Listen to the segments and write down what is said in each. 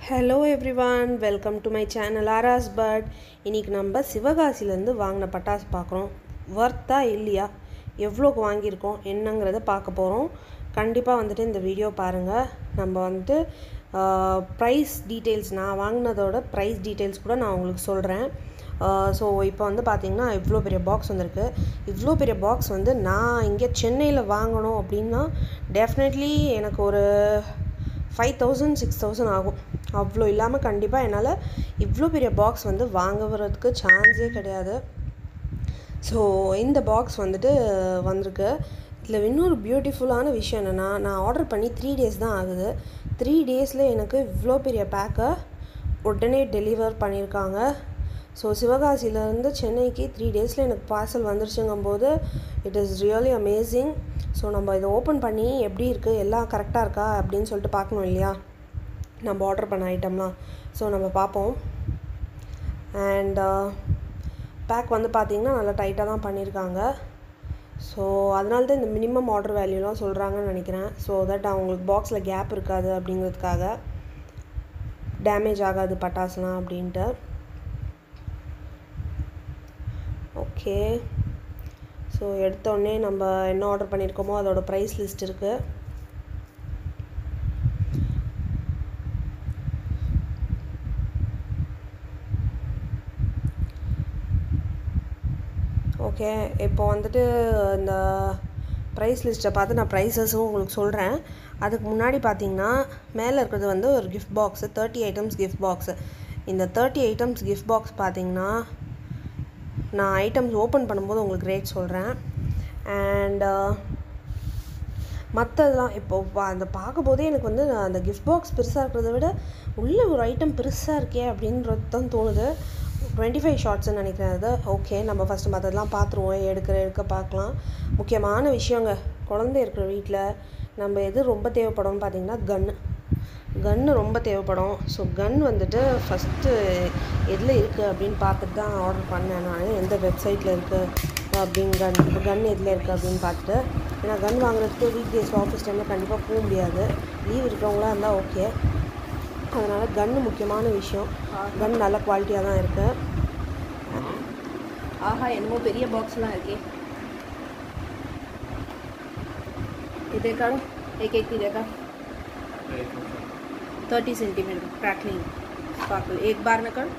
Hello everyone welcome to my channel ஆராஸ் பர்ட் இன்றைக்கி நம்ம சிவகாசிலேருந்து வாங்கின பட்டாசு பார்க்குறோம் ஒர்த்தா இல்லையா எவ்வளோக்கு வாங்கியிருக்கோம் என்னங்கிறத பார்க்க போகிறோம் கண்டிப்பாக வந்துட்டு இந்த வீடியோ பாருங்கள் நம்ம வந்துட்டு ப்ரைஸ் டீட்டெயில்ஸ் நான் வாங்கினதோட ப்ரைஸ் டீட்டெயில்ஸ் கூட நான் உங்களுக்கு சொல்கிறேன் ஸோ இப்போ வந்து பார்த்திங்கன்னா இவ்வளோ பெரிய பாக்ஸ் வந்திருக்கு இவ்வளோ பெரிய பாக்ஸ் வந்து நான் இங்கே சென்னையில் வாங்கணும் அப்படின்னா டெஃபினெட்லி எனக்கு ஒரு ஃபைவ் தௌசண்ட் சிக்ஸ் தௌசண்ட் ஆகும் அவ்வளோ இல்லாமல் கண்டிப்பாக என்னால் இவ்வளோ பெரிய பாக்ஸ் வந்து வாங்க வர்றதுக்கு சான்ஸே கிடையாது ஸோ இந்த பாக்ஸ் வந்துட்டு வந்திருக்கு இதில் இன்னொரு பியூட்டிஃபுல்லான விஷயம் என்னென்னா நான் ஆர்டர் பண்ணி த்ரீ டேஸ் தான் ஆகுது த்ரீ டேஸில் எனக்கு இவ்வளோ பெரிய பேக்கை உடனே டெலிவர் பண்ணியிருக்காங்க ஸோ சிவகாசியிலேருந்து சென்னைக்கு த்ரீ டேஸில் எனக்கு பார்சல் வந்துருச்சுங்கும்போது it is really amazing so நம்ம இதை ஓப்பன் பண்ணி எப்படி இருக்குது எல்லாம் கரெக்டாக இருக்கா அப்படின்னு சொல்லிட்டு பார்க்கணும் இல்லையா நம்ம ஆர்டர் பண்ண ஐட்டம்லாம் ஸோ நம்ம பார்ப்போம் அண்ட் பேக் வந்து பார்த்திங்கன்னா நல்லா டைட்டாக தான் பண்ணியிருக்காங்க ஸோ அதனால தான் இந்த மினிமம் ஆர்டர் வேல்யூலாம் சொல்கிறாங்கன்னு நினைக்கிறேன் ஸோ தட் அவங்களுக்கு பாக்ஸில் கேப் இருக்காது அப்படிங்கிறதுக்காக டேமேஜ் ஆகாது பட்டாசுலாம் அப்படின்ட்டு ஓகே ஸோ எடுத்தோடனே நம்ம என்ன ஆர்டர் பண்ணியிருக்கோமோ அதோட ப்ரைஸ் லிஸ்ட் இருக்குது ஓகே இப்போ வந்துட்டு இந்த ப்ரைஸ் லிஸ்ட்டை பார்த்து நான் ப்ரைஸஸும் உங்களுக்கு சொல்கிறேன் அதுக்கு முன்னாடி பார்த்தீங்கன்னா மேலே இருக்கிறது வந்து ஒரு gift box thirty items gift box இந்த தேர்ட்டி ஐட்டம்ஸ் கிஃப்ட் பாக்ஸ் பார்த்தீங்கன்னா நான் ஐட்டம்ஸ் ஓப்பன் பண்ணும்போது உங்களுக்கு ரேட் சொல்கிறேன் அண்ட் மற்றதெல்லாம் இப்போ அந்த பார்க்கும்போதே எனக்கு வந்து அந்த கிஃப்ட் பாக்ஸ் பெருசாக இருக்கிறத விட உள்ளே ஒரு ஐட்டம் பெருசாக இருக்கே அப்படின்றது தான் தோணுது டுவெண்ட்டி ஃபைவ் ஷார்ட்ஸ்ன்னு நினைக்கிறேன் அது ஓகே நம்ம ஃபஸ்ட்டு மற்றதெல்லாம் பார்த்துருவோம் எடுக்கிற எடுக்க பார்க்கலாம் முக்கியமான விஷயங்க குழந்தை இருக்கிற வீட்டில் நம்ம எது ரொம்ப தேவைப்படும்னு பார்த்தீங்கன்னா கன்று கன்று ரொம்ப தேவைப்படும் ஸோ கன் வந்துட்டு ஃபஸ்ட்டு எதில் இருக்குது அப்படின்னு பார்த்துட்டு தான் ஆர்டர் பண்ணேன் நான் எந்த வெப்சைட்டில் இருக்குது அப்படின்னு கன் கன் எதில் இருக்குது அப்படின்னு பார்த்துட்டு ஏன்னா கன் வாங்குறதுக்கு வீக் டேஸ் ஆஃபீஸ் டைமில் கண்டிப்பாக போக முடியாது லீவ் இருக்கிறவங்களா இருந்தால் ஓகே அதனால் கன்று முக்கியமான விஷயம் கன் நல்ல குவாலிட்டியாக தான் இருக்குது ஆஹா என்னமோ பெரிய பாக்ஸ்லாம் இருக்கே ये देखा एक एक की देखा थर्टी सेंटीमीटर क्रैकलिंग स्पार्कल एक बार में कर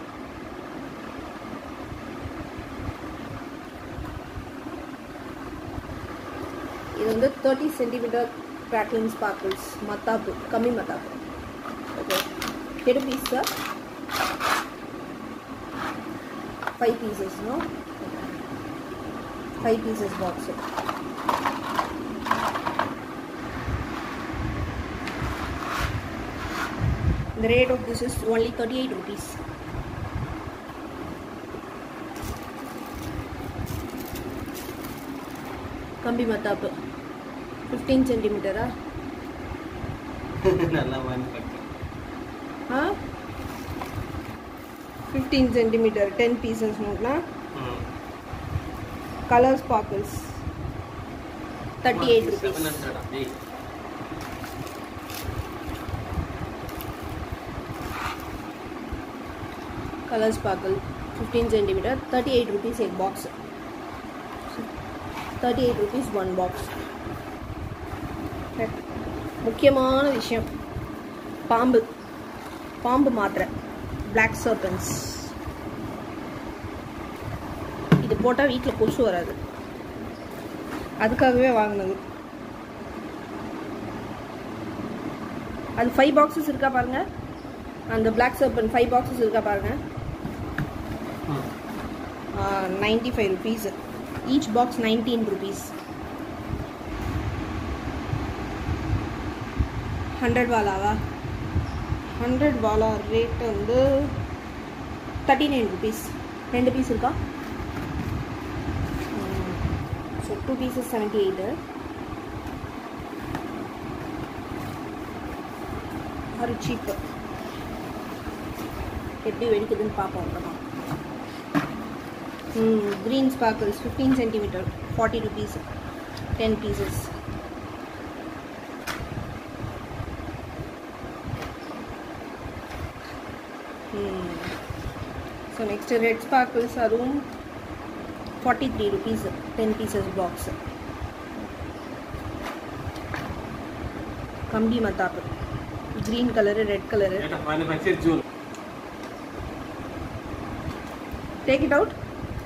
இது வந்து தேர்ட்டி சென்டிமீட்டர் கிராக்லிங் ஸ்பார்க்கிள்ஸ் மத்தாப்பு கம்மி மத்தாப்பு ஓகே எடு piece sir five pieces no five pieces box The rate of this is only 38 rupees. கம்பி மத்தாப்பு ஃபிஃப்டீன் சென்டிமீட்டரா நல்லா வாங்கி ஆ ஃபிஃப்டீன் சென்டிமீட்டர் டென் பீசஸ் நோட்னா colour sparkles thirty eight rupees colour sparkle 15 centimetre 38 rupees एक बॉक्स 38 rupees one box முக்கியமான விஷயம் பாம்பு பாம்பு மாத்திரை பிளாக் சர்பன்ஸ் இது போட்டால் வீட்டில் கொசு வராது அதுக்காகவே வாங்கினது அது ஃபைவ் பாக்ஸஸ் இருக்கா பாருங்க அந்த பிளாக் சர்பன் ஃபைவ் பாக்ஸஸ் இருக்கா பாருங்க ninety five rupees each box nineteen rupees hundred வாலாவா ஹண்ட்ரட் வாலா ரேட் வந்து தேர்ட்டி நைன் ருபீஸ் ரெண்டு பீஸ் இருக்கா so two pieces seventy eight ஒரு சீப்பு எப்படி வெடிக்குதுன்னு பார்ப்போம் அப்புறமா green sparkles fifteen centimetre forty rupees ten pieces so next red sparkles அதுவும் forty three rupees ten pieces box கம்பி மத்தாப்பு க்ரீன் கலரு ரெட் கலரு এটা manufacture June Take it out.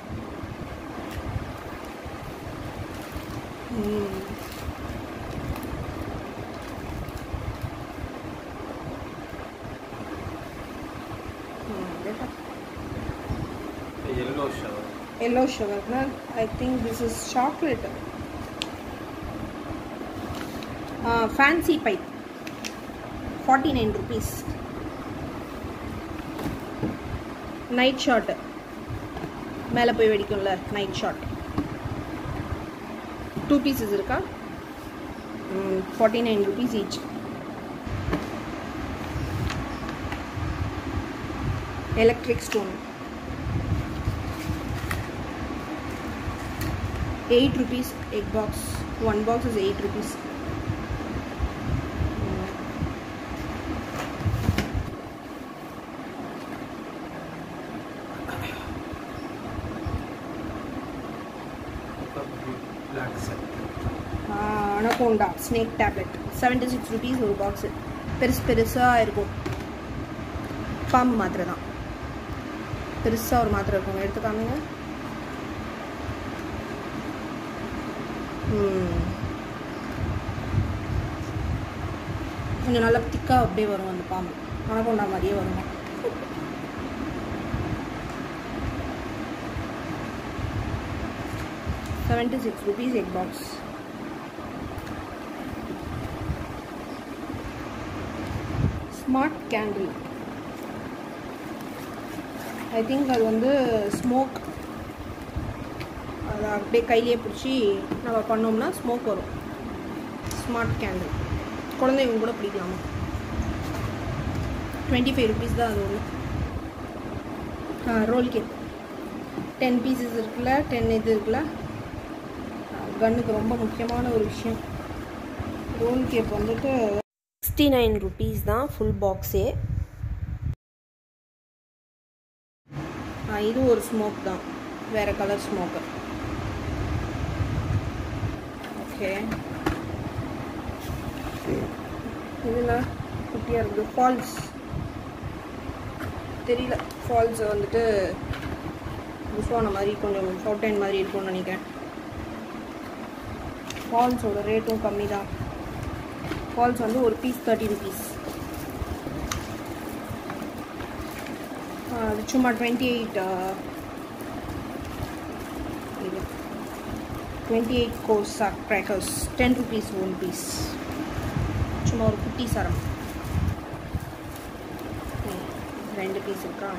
yellow shower Yellow sugar, no? I think this is chocolate. Uh, fancy pipe. 49 rupees. Night shot மேலே போய் வெடிக்கும்ல night shot two pieces இருக்கா forty nine rupees each electric stone eight rupees எக் box one box is eight rupees black set anaconda snake tablet seventy six rupees ஒரு box பெருசு பெருசாக இருக்கும் பாம்பு மாத்திரை தான் பெருசாக ஒரு மாத்திரை இருக்கும் எடுத்து காமிங்க ம். கொஞ்சம் நல்லா திக்காக அப்படியே வரும் அந்த பாம்பு அனகோண்டா மாதிரியே வருமா செவன்ட்டி சிக்ஸ் ருபீஸ் எக் box smart candle I think அது வந்து ஸ்மோக் அதை அப்படியே கையிலே பிடிச்சி நம்ம பண்ணோம்னா ஸ்மோக் வரும் ஸ்மார்ட் கேண்டில் குழந்தைங்க கூட பிடிக்கலாமா டுவெண்ட்டி ஃபைவ் ருபீஸ் தான் அது ஒன்று ரோல் கேக் டென் பீசஸ் இருக்குல்ல டென் இது இருக்குல்ல கன்னுக்கு ரொம்ப முக்கியமான ஒரு விஷயம் ரோல் கேக் வந்துட்டு சிக்ஸ்டி நைன் ருபீஸ் தான் ஃபுல் பாக்ஸே ஆ, இது ஒரு ஸ்மோக் தான் வேறு கலர் ஸ்மோக்கு ஓகே இதில் குட்டியாக இருக்குது ஃபால்ஸ் தெரியல ஃபால்ஸ் வந்துட்டு புஸ்வான மாதிரி கொஞ்சம் ஃபவுண்டைன் மாதிரி இருக்கும்னு நினைக்கிறேன் ஃபால்ஸோட ரேட்டும் கம்மி தான் ஃபால்ஸ் வந்து ஒரு பீஸ் தேர்ட்டி ருபீஸ் அது சும்மா டுவெண்ட்டி எயிட் இது டுவெண்ட்டி எயிட் கோர்ஸ் crackers ten rupees one piece சும்மா ஒரு குட்டி சரம் ம், ரெண்டு பீஸ் இருக்கா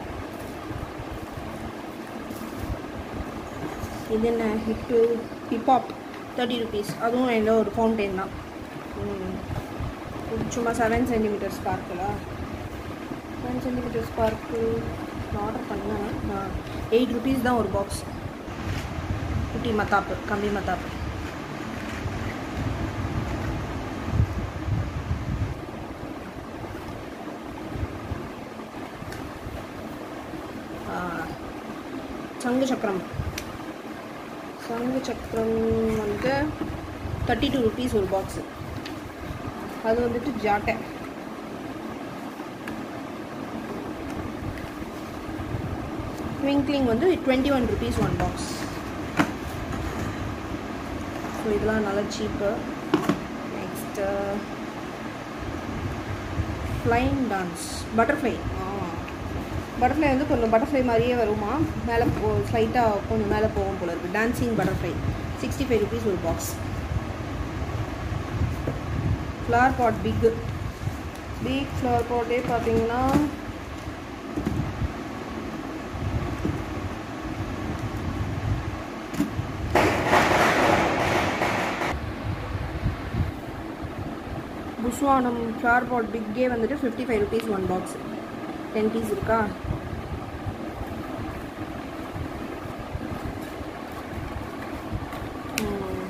இது என்ன ஹிப்பு ஹிப்ஹாப் தேர்ட்டி ருபீஸ் அதுவும் என்ன ஒரு ஃபவுண்டைன் தான் ம். இது சும்மா seven centimetre sparkle seven centimetre spark order பண்ணேன் நான் எயிட் ருபீஸ் தான் ஒரு பாக்ஸ் குட்டி மத்தாப்பு கம்பி மத்தாப்பு ஆ, சங்கு சக்கரம் சங்கு சக்கரம் வந்து தேர்ட்டி டூ ருபீஸ் ஒரு பாக்ஸு அது வந்துட்டு ஜாட்டை ட்விங்க்லிங் வந்து twenty one rupees one box so இதெல்லாம் நல்லா cheap next flying dance butterfly butterfly வந்து கொஞ்சம் பட்டர்ஃப்ளை மாதிரியே வருமா மேலே போ ஸ்லைட்டாக கொஞ்சம் மேலே போகும் போல இருக்குது dancing butterfly sixty five rupees ஒரு box flower pot big big flower பாட்டே பார்த்தீங்கன்னா புஸ்வானம் ஃப்ளவர் பாட் பிக்கே வந்துட்டு fifty five rupees one box ten piece இருக்கா ம்.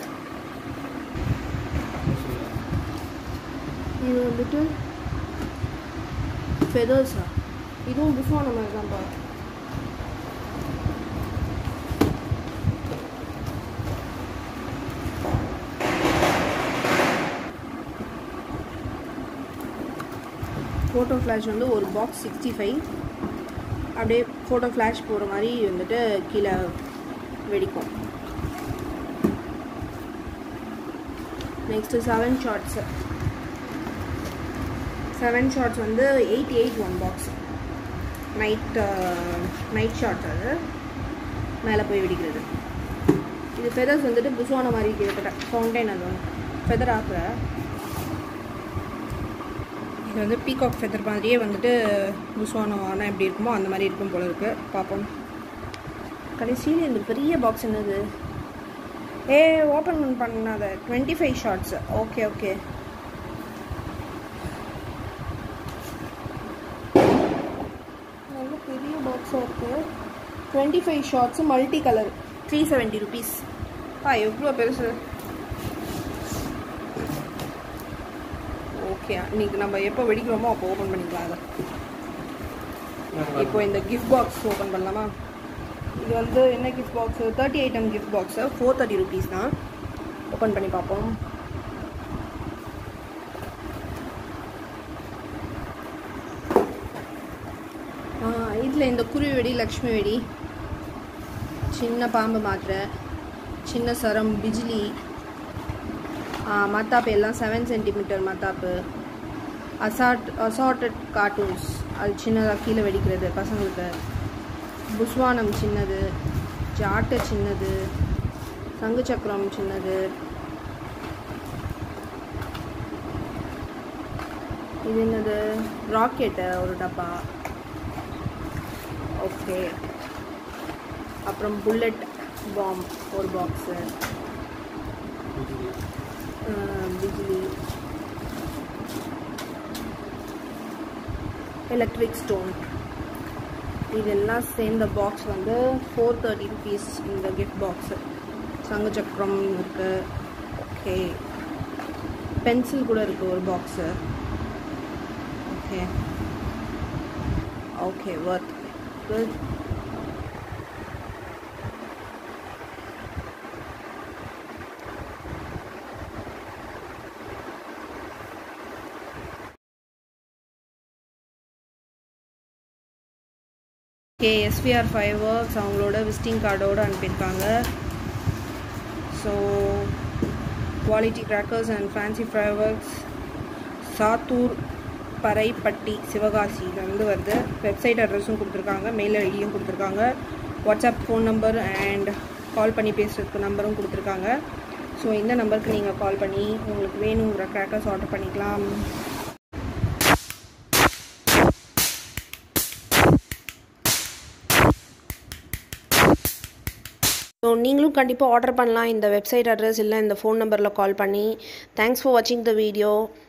இது வந்துட்டு ஃபெதர்ஸா இதுவும் புஃபான மாதிரி தான்ப்பா ஃபோட்டோ ஃப்ளாஷ் வந்து ஒரு பாக்ஸ் சிக்ஸ்டி ஃபைவ் அப்படியே ஃபோட்டோ ஃப்ளாஷ் போகிற மாதிரி வந்துட்டு கீழே வெடிக்கும் next seven shots seven shots வந்து eight eight one box night night shot அது மேலே போய் வெடிக்கிறது இது ஃபெதர்ஸ் வந்துட்டு புசுவான மாதிரி கிட்டத்தட்ட ஃபவுண்டைன் அது ஃபெதர் ஆக்குற இது வந்து பீகாக் ஃபெதர் மாதிரியே வந்துட்டு புசுவானம் ஆனால் எப்படி இருக்குமோ அந்த மாதிரி இருக்கும் போல இருக்கு பார்ப்போம் கடைசியில் இந்த பெரிய பாக்ஸ் என்னது ஏ ஓப்பன் பண்ணாத twenty five shots okay okay நல்ல பெரிய பாக்ஸாக இருக்குது twenty five shots multi colour three seventy rupees ஆ எவ்வளோ பெருசு ஓகே இன்னைக்கு நம்ம எப்போ வெடிக்கிறோமோ அப்போ ஓப்பன் பண்ணிக்கலாம் அதை இப்போ இந்த கிஃப்ட் பாக்ஸ் ஓப்பன் பண்ணலாமா இது வந்து என்ன gift box thirty item gift box four thirty rupees தான் ஓப்பன் பண்ணி பார்ப்போம் இதில் இந்த குருவி வெடி லக்ஷ்மி வெடி சின்ன பாம்பு மாத்திரை சின்ன சரம் பிஜிலி மத்தாப்பு எல்லாம் செவன் சென்டிமீட்டர் மத்தாப்பு அசாட் அசார்டட் கார்ட்டூன்ஸ் அது சின்னதாக கீழே வெடிக்கிறது பசங்களுக்கு புஸ்வானம் சின்னது ஜாட்டை சின்னது சங்கு சக்கரம் சின்னது இது என்னது ராக்கெட்டு ஒரு டப்பா ஓகே அப்புறம் புல்லட் பாம் ஒரு பாக்ஸு பிஜிலி எலக்ட்ரிக் ஸ்டோன் இதெல்லாம் சேர்ந்த பாக்ஸ் வந்து ஃபோர் தேர்ட்டி ருபீஸ் இந்த கிஃப்ட் பாக்ஸு சங்கு சக்கரம் இருக்குது ஓகே பென்சில் கூட இருக்குது ஒரு box okay okay worth good okay SVR five works அவங்களோட விசிட்டிங் கார்டோடு அனுப்பியிருக்காங்க so quality crackers and fancy five works Sattur Paraipatti சிவகாசியிலேருந்து வருது வெப்சைட் அட்ரஸும் கொடுத்துருக்காங்க மெயில் ஐடியும் கொடுத்துருக்காங்க WhatsApp phone number and call பண்ணி பேசுகிறதுக்கு நம்பரும் கொடுத்துருக்காங்க ஸோ இந்த நம்பருக்கு நீங்கள் கால் பண்ணி உங்களுக்கு வேணுங்கிற கிராக்கர்ஸ் ஆர்டர் பண்ணிக்கலாம் ஸோ நீங்களும் கண்டிப்பாக ஆர்டர் பண்ணலாம் இந்த வெப்சைட் அட்ரஸ் இல்லை இந்த ஃபோன் நம்பரில் கால் பண்ணி தேங்க்ஸ் ஃபார் வாட்சிங் த வீடியோ